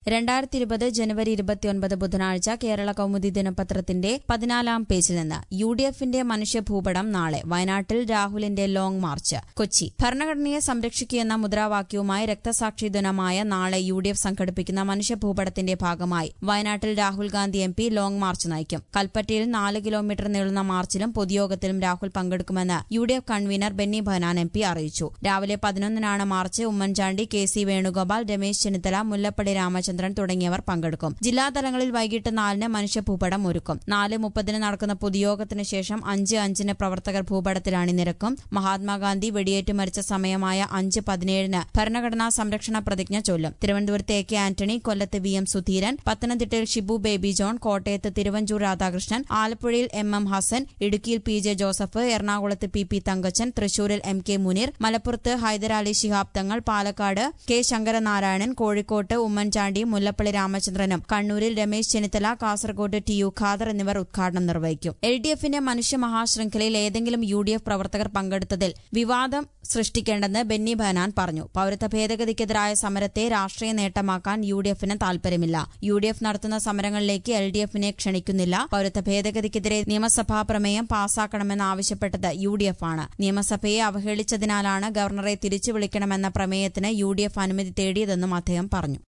രണ്ടായിരത്തി ഇരുപത് ജനുവരി ഇരുപത്തിയൊൻപത് ബുധനാഴ്ച കേരള കൗമുദി ദിനപത്രത്തിന്റെ പതിനാലാം പേജിൽ നിന്ന് യു ഡി എഫിന്റെ മനുഷ്യഭൂപടം നാളെ വയനാട്ടിൽ രാഹുലിന്റെ ലോങ് മാർച്ച് കൊച്ചി ഭരണഘടനയെ സംരക്ഷിക്കുകയെന്ന മുദ്രാവാക്യവുമായി രക്തസാക്ഷി ദിനമായ നാളെ യു ഡി എഫ് സംഘടിപ്പിക്കുന്ന മനുഷ്യഭൂപടത്തിന്റെ ഭാഗമായി വയനാട്ടിൽ Rahul Gandhi M P long march നയിക്കും കൽപ്പറ്റയിൽ നാല് കിലോമീറ്റർ നീളുന്ന മാർച്ചിലും പൊതുയോഗത്തിലും രാഹുൽ പങ്കെടുക്കുമെന്ന് U D F convener Benny Behanan M P അറിയിച്ചു രാവിലെ പതിനൊന്നിനാണ് march Oommen Chandy K C Venugopal Ramesh Chennithala Mullappally Ramachandran തുടങ്ങിയവർ പങ്കെടുക്കും ജില്ലാതലങ്ങളിൽ വൈകിട്ട് നാലിന് മനുഷ്യഭൂപടം ഒരുക്കും നാല് മുപ്പതിന് നടക്കുന്ന പൊതുയോഗത്തിന് ശേഷം അഞ്ച് അഞ്ചിന് പ്രവർത്തകർ ഭൂപടത്തിൽ അണിനിരക്കും മഹാത്മാഗാന്ധി വെടിയേറ്റ് മരിച്ച സമയമായ അഞ്ച് പതിനേഴിന് ഭരണഘടനാ സംരക്ഷണ പ്രതിജ്ഞ ചൊല്ലും തിരുവനന്തപുരത്ത് എ കെ ആന്റണി കൊല്ലത്ത് വി എം സുധീരൻ പത്തനംതിട്ടയിൽ ഷിബു ബേബി ജോൺ കോട്ടയത്ത് തിരുവഞ്ചൂർ രാധാകൃഷ്ണൻ ആലപ്പുഴയിൽ എം എം ഹസൻ ഇടുക്കിയിൽ പി ജെ ജോസഫ് എറണാകുളത്ത് പി പി തങ്കച്ചൻ തൃശൂരിൽ എം കെ മുനീർ മലപ്പുറത്ത് ഹൈദരാലി ശിഹാബ് തങ്ങൾ പാലക്കാട് കെ ശങ്കരനാരായണൻ കോഴിക്കോട്ട് ഉമ്മൻചാണ്ടി മുല്ലപ്പള്ളി രാമചന്ദ്രനും കണ്ണൂരിൽ രമേശ് ചെന്നിത്തല കാസർകോട്ട് ടി യു ഖാദർ എന്നിവർ ഉദ്ഘാടനം നിർവഹിക്കും എൽ ഡി എഫിന്റെ മനുഷ്യ മഹാശൃംഖലയിൽ ഏതെങ്കിലും യു ഡി എഫ് പ്രവർത്തകർ പങ്കെടുത്തതിൽ വിവാദം സൃഷ്ടിക്കേണ്ടെന്ന് ബെന്നി ബഹനാൻ പറഞ്ഞു പൌരത്വ ഭേദഗതിക്കെതിരായ സമരത്തെ രാഷ്ട്രീയ നേട്ടമാക്കാൻ യു ഡി എഫിന് താൽപര്യമില്ല യു ഡി എഫ് നടത്തുന്ന സമരങ്ങളിലേക്ക് എൽ ഡി എഫിനെ ക്ഷണിക്കുന്നില്ല പൌരത്വ ഭേദഗതിക്കെതിരെ നിയമസഭാ പ്രമേയം പാസാക്കണമെന്നാവശ്യപ്പെട്ടത് യു ഡി എഫ് ആണ് നിയമസഭയെ അവഹേളിച്ചതിനാലാണ് ഗവർണറെ തിരിച്ചു വിളിക്കണമെന്ന പ്രമേയത്തിന് യു ഡി എഫ് അനുമതി തേടിയതെന്നും അദ്ദേഹം പറഞ്ഞു